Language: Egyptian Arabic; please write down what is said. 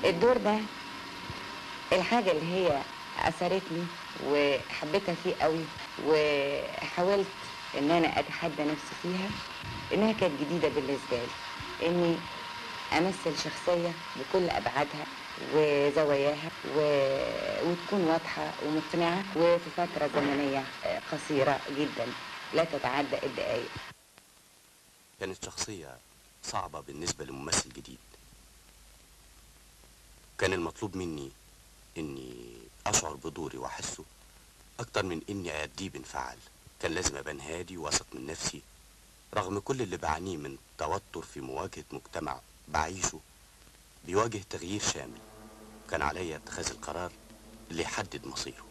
الدور ده الحاجة اللي هي أثرتني وحبيتها فيه قوي وحاولت إن أنا أتحدى نفسي فيها إنها كانت جديدة بالنسبة لي إني أمثل شخصية بكل أبعادها وزواياها و... وتكون واضحة ومقنعة وفي فترة زمنية آه، قصيرة جدا لا تتعدى الدقايق كانت شخصية صعبة بالنسبة لممثل جديد كان المطلوب مني اني اشعر بدوري واحسه اكتر من اني اديه بانفعال كان لازم ابان هادي واثق من نفسي رغم كل اللي بعانيه من توتر في مواجهة مجتمع بعيشه بيواجه تغيير شامل كان عليا اتخاذ القرار اللي يحدد مصيره